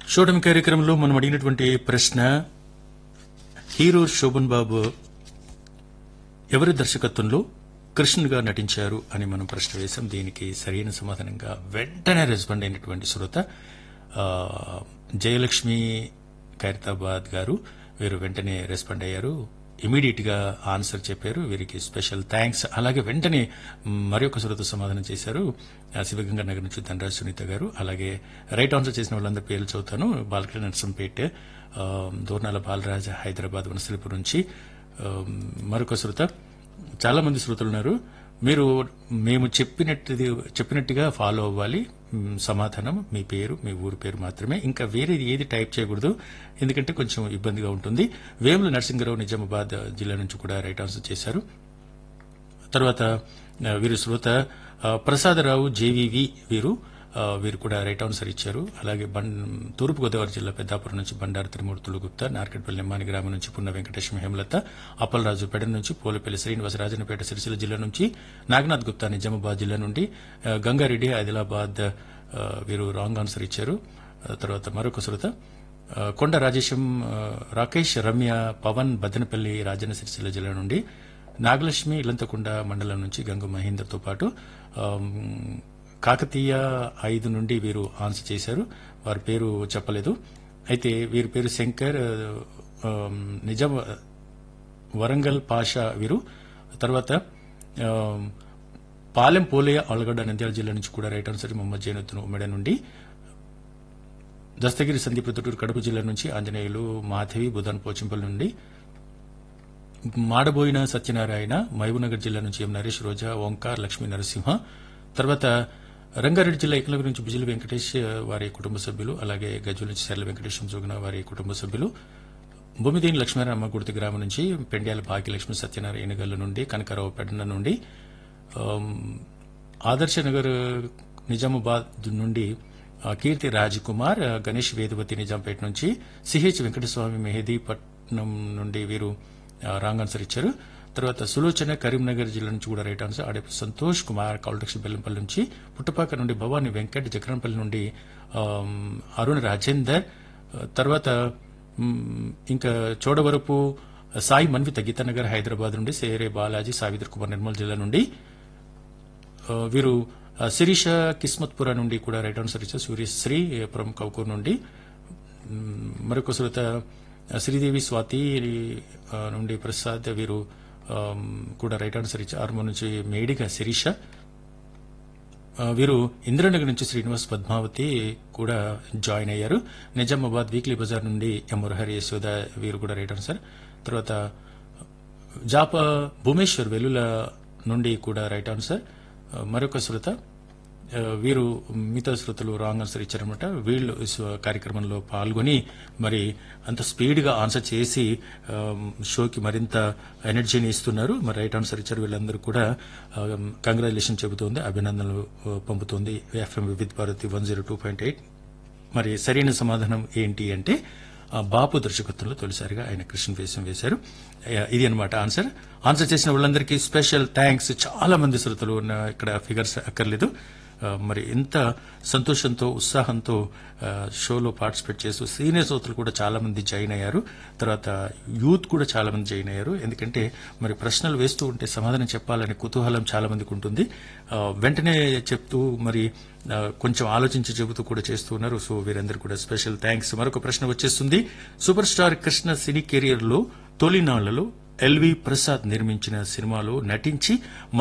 షోటమి కార్యక్రమంలో మనం అడిగినటువంటి ప్రశ్న హీరో శోభన్ బాబు ఎవరి దర్శకత్వంలో కృష్ణుగా నటించారు అని మనం ప్రశ్న వేశాం దీనికి సరైన సమాధానంగా వెంటనే రెస్పాండ్ అయినటువంటి శ్రోత ఆ, జయలక్ష్మి ఖైరతాబాద్ గారు వీరు వెంటనే రెస్పాండ్ అయ్యారు ఇమీడియట్ గా ఆన్సర్ చెప్పారు వీరికి స్పెషల్ థ్యాంక్స్ అలాగే వెంటనే మరొక శ్రోత సమాధానం చేశారు ఆ, శివగంగా నగర్ నుంచి ధనరాజ్ సునీత గారు అలాగే రైట్ ఆన్సర్ చేసిన వాళ్ళందరి పేర్లు చదువుతాను బాలకృష్ణ నర్సంపేట్ ఆ, దోర్నాల బాలరాజ్ హైదరాబాద్ వనసలిపురం నుంచి ఆ, మరొక శ్రోత చాలా మంది శ్రోతలు ఉన్నారు మీరు మేము చెప్పినట్టు చెప్పినట్టుగా ఫాలో అవ్వాలి మ్, సమాధానం మీ పేరు మీ ఊరి పేరు మాత్రమే ఇంకా వేరేది ఏది టైప్ చేయకూడదు ఎందుకంటే కొంచెం ఇబ్బందిగా ఉంటుంది వేముల నరసింహరావు నిజామాబాద్ జిల్లా నుంచి కూడా రైట్ ఆన్సర్ చేశారు తర్వాత ఆ, వీరు శ్రోత ఆ, ప్రసాదరావు జేవివి వీరు ఆ, వీరు కూడా రైట్ ఆన్సర్ ఇచ్చారు అలాగే బం తూర్పుగోదావరి జిల్లా పెద్దాపురం నుంచి బండారు త్రిమూర్తులు గుప్తా నార్కెట్పల్లి నిమ్మాని గ్రామం నుంచి పున్న వెంకటేశ్వర హేమలత అప్పలరాజు పెడ నుంచి పోలపల్లి శ్రీనివాస రాజన్నపేట సిరిసిల్ల జిల్లా నుంచి నాగనాథ్ గుప్తా నిజామాబాద్ జిల్లా నుండి ఆ, గంగారెడ్డి ఆదిలాబాద్ ఆ, వీరు రాంగ్ ఆన్సర్ ఇచ్చారు ఆ, తర్వాత మరొక శ్రోత ఆ, కొండ రాజేశం ఆ, రాకేష్ రమ్య పవన్ బద్దనపల్లి రాజన్న సిరిసిల్ల జిల్లా నుండి నాగలక్ష్మి ఇలంతకుండ మండలం నుంచి గంగు మహేందర్తో పాటు ఆమ్, కాకతీయ ఐదు నుండి వీరు ఆన్సర్ చేశారు వారి పేరు చెప్పలేదు అయితే వీరి పేరు శంకర్ ఆమ్, నిజాం వరంగల్ పాషా వీరు తర్వాత ఆమ్, పాలెం పోలయ్య ఆలగడ్డ నంద్యాల జిల్లా నుంచి కూడా రైట్ ఆన్సర్ మొహమ్మద్ జైనుద్దీన్ ఉమ్మడి నుండి దస్తగిరి సందీప్ ప్రొద్దుటూరు కడప జిల్లా నుంచి ఆంజనేయులు మాధవి బుధన్ పోచింపల్లి నుండి మాడబోయిన సత్యనారాయణ మహబూబ్నగర్ జిల్లా నుంచి ఎం నరేష్ రోజా ఓంకార్ లక్ష్మీ నరసింహ తర్వాత రంగారెడ్డి జిల్లా ఏకలవ్య నుంచి బిజిలి వెంకటేష్ వారి కుటుంబ సభ్యులు అలాగే గజ్వల్ నుంచి సరళ వెంకటేశం జోగున వారి కుటుంబ సభ్యులు భూమిదేని లక్ష్మీరామ గుర్తి గ్రామం నుంచి పెండ్యాల భాగ్యలక్ష్మి సత్యనారాయణ గల్లు నుండి కనకరావు పెడన నుండి ఆమ్, ఆదర్శ నగర్ నిజామాబాద్ నుండి ఆ, కీర్తి రాజ్ కుమార్ ఆ, గణేష్ వేదవతి నిజాంపేట నుంచి సిహెచ్ వెంకటస్వామి మెహదీపట్నం నుండి వీరు ఆ, రాంగ్ ఆన్సర్ ఇచ్చారు తర్వాత సులోచన కరీంనగర్ జిల్లా నుంచి కూడా రైట్ ఆన్సర్ ఆడే సంతోష్ కుమార్ కౌలటక్షి బెల్లంపల్లి నుంచి పుట్టపాక నుండి భవాని వెంకట్ జగన్పల్లి నుండి ఆమ్, అరుణ్ రాజేందర్ ఆ, తర్వాత మ్, ఇంకా చోడవరపు సాయి మన్విత గీతానగర్ హైదరాబాద్ నుండి సేరే బాలాజీ సావిత్రి కుమార్ నిర్మల్ జిల్లా నుండి ఆ, వీరు ఆ, శిరీష కిస్మత్పుర నుండి కూడా రైట్ ఆన్సర్ ఇచ్చారు సూర్యశ్రీ ఫ్రమ్ కౌకూర్ నుండి మ్, మరొక శ్రోత ఆ, శ్రీదేవి స్వాతి ఆ, నుండి ప్రసాద్ వీరు ఆమ్, కూడా రైట్ ఆన్సర్ ఇచ్చారు ఆర్మో నుంచి మేడిగా శిరీష ఆ, వీరు ఇంద్రనగర్ నుంచి శ్రీనివాస్ పద్మావతి కూడా జాయిన్ అయ్యారు నిజామాబాద్ వీక్లీ బజార్ నుండి ఎం మురహరి యశోద వీరు కూడా రైట్ ఆన్సర్ తర్వాత జాప భూమేశ్వర్ వెలుల నుండి కూడా రైట్ ఆన్సర్ ఆ, మరొక శ్రోత ఆ, వీరు మిగతా శ్రోతలు రాంగ్ ఆన్సర్ ఇచ్చారనమాట వీళ్ళు స్వ- కార్యక్రమంలో పాల్గొని మరి అంత స్పీడ్ గా ఆన్సర్ చేసి ఆ, షోకి మరింత ఎనర్జీని ఇస్తున్నారు మరి రైట్ ఆన్సర్ ఇచ్చారు వీళ్ళందరూ కూడా కంగ్రాచులేషన్ చెబుతోంది అభినందనలు ఆ, పంపుతోంది FM Vividh Bharati one zero two point eight మరి సరైన సమాధానం ఏంటి అంటే ఆ, బాపు దర్శకత్వంలో తొలిసారిగా ఆయన కృష్ణ వేషం వేశారు ఆ, ఇది అనమాట ఆన్సర్ ఆన్సర్ చేసిన వాళ్ళందరికీ స్పెషల్ థ్యాంక్స్ చాలా మంది శ్రోతలు ఉన్న ఇక్కడ ఫిగర్స్ అక్కర్లేదు ఆ, మరి ఎంత సంతోషంతో ఉత్సాహంతో ఆ, షోలో పార్టిసిపేట్ చేస్తూ సీనియర్ శ్రోతలు కూడా చాలా మంది జాయిన్ అయ్యారు తర్వాత యూత్ కూడా చాలా మంది జాయిన్ అయ్యారు ఎందుకంటే మరి ప్రశ్నలు వేస్తూ ఉంటే సమాధానం చెప్పాలనే కుతూహలం చాలా మందికి ఉంటుంది ఆ, వెంటనే చెప్తూ మరి ఆ, కొంచెం ఆలోచించి చెబుతూ కూడా చేస్తూ ఉన్నారు సో వీరందరూ కూడా స్పెషల్ థ్యాంక్స్ మరొక ప్రశ్న వచ్చేస్తుంది super star Krishna cine career లో తొలినాళ్లలో ఎల్వి ప్రసాద్ నిర్మించిన సినిమాలో నటించి